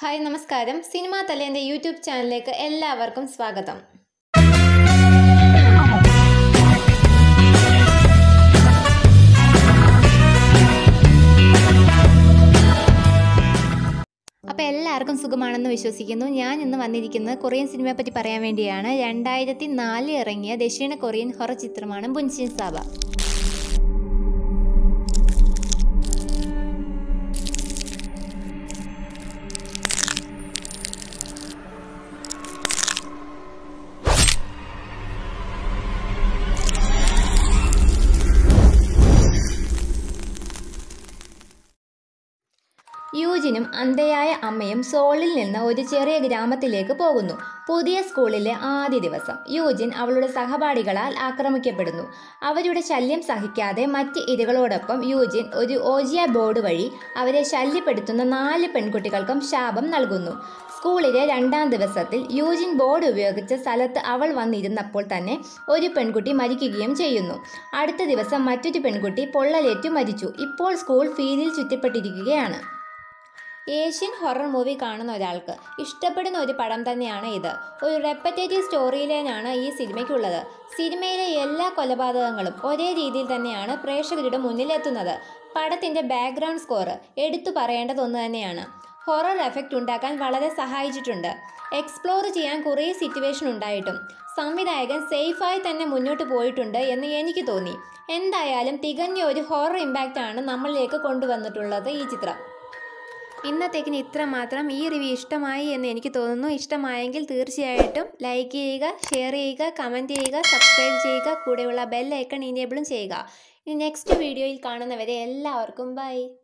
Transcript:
hi നമസ്കാരം cinema തലേൻ്റെ YouTube ചാനലിലേക്ക് എല്ലാവർക്കും സ്വാഗതം അപ്പോൾ എല്ലാവർക്കും സുഖമാണെന്ന് വിശ്വസിക്കുന്നു ഞാൻ ഇന്ന് വന്നിരിക്കുന്നത് കൊറിയൻ സിനിമയെ പറ്റി പറയാൻ വേണ്ടിയാണ് രണ്ടായിരത്തി നാലിൽ ഇറങ്ങിയ ദക്ഷിണ കൊറിയൻ ഹൊറർ ചിത്രമാണ് ബുൻഷിൻ സാബ യൂജിനും അന്ധയായ അമ്മയും സോളിൽ നിന്ന് ഒരു ചെറിയ ഗ്രാമത്തിലേക്ക് പോകുന്നു പുതിയ സ്കൂളിലെ ആദ്യ ദിവസം യൂജിൻ അവളുടെ സഹപാഠികളാൽ ആക്രമിക്കപ്പെടുന്നു അവരുടെ ശല്യം സഹിക്കാതെ മറ്റ് ഇരകളോടൊപ്പം യൂജിൻ ഒരു ഓജിയ ബോർഡ് വഴി അവരെ ശല്യപ്പെടുത്തുന്ന നാല് പെൺകുട്ടികൾക്കും ശാപം നൽകുന്നു സ്കൂളിലെ രണ്ടാം ദിവസത്തിൽ യൂജിൻ ബോർഡ് ഉപയോഗിച്ച സ്ഥലത്ത് അവൾ വന്നിരുന്നപ്പോൾ തന്നെ ഒരു പെൺകുട്ടി മരിക്കുകയും ചെയ്യുന്നു അടുത്ത ദിവസം മറ്റൊരു പെൺകുട്ടി പൊള്ളലേറ്റു മരിച്ചു ഇപ്പോൾ സ്കൂൾ ഫീലിൽ ചുറ്റപ്പെട്ടിരിക്കുകയാണ് ഏഷ്യൻ ഹൊറർ മൂവി കാണുന്ന ഒരാൾക്ക് ഇഷ്ടപ്പെടുന്ന ഒരു പടം തന്നെയാണ് ഇത് ഒരു റെപ്പറ്റേറ്റീവ് സ്റ്റോറി ലൈനാണ് ഈ സിനിമയ്ക്കുള്ളത് സിനിമയിലെ എല്ലാ കൊലപാതകങ്ങളും ഒരേ രീതിയിൽ തന്നെയാണ് പ്രേക്ഷകരുടെ മുന്നിലെത്തുന്നത് പടത്തിൻ്റെ ബാക്ക്ഗ്രൗണ്ട് സ്കോർ എടുത്തു പറയേണ്ടത് ഒന്ന് തന്നെയാണ് ഹൊറർ എഫക്റ്റ് ഉണ്ടാക്കാൻ വളരെ സഹായിച്ചിട്ടുണ്ട് എക്സ്പ്ലോർ ചെയ്യാൻ കുറേ സിറ്റുവേഷൻ ഉണ്ടായിട്ടും സംവിധായകൻ സേഫായി തന്നെ മുന്നോട്ട് പോയിട്ടുണ്ട് എന്ന് എനിക്ക് തോന്നി എന്തായാലും തികഞ്ഞ ഒരു ഹൊറർ ഇമ്പാക്റ്റ് ആണ് നമ്മളിലേക്ക് കൊണ്ടുവന്നിട്ടുള്ളത് ഈ ചിത്രം ഇന്നത്തേക്കിന് ഇത്ര മാത്രം ഈ റിവ്യൂ ഇഷ്ടമായി എന്ന് എനിക്ക് തോന്നുന്നു ഇഷ്ടമായെങ്കിൽ തീർച്ചയായിട്ടും ലൈക്ക് ചെയ്യുക ഷെയർ ചെയ്യുക കമൻറ്റ് ചെയ്യുക സബ്സ്ക്രൈബ് ചെയ്യുക കൂടെയുള്ള ബെൽ ഐക്കൺ ഇനേബിളും ചെയ്യുക ഇനി നെക്സ്റ്റ് വീഡിയോയിൽ കാണുന്നവരെ എല്ലാവർക്കും ബൈ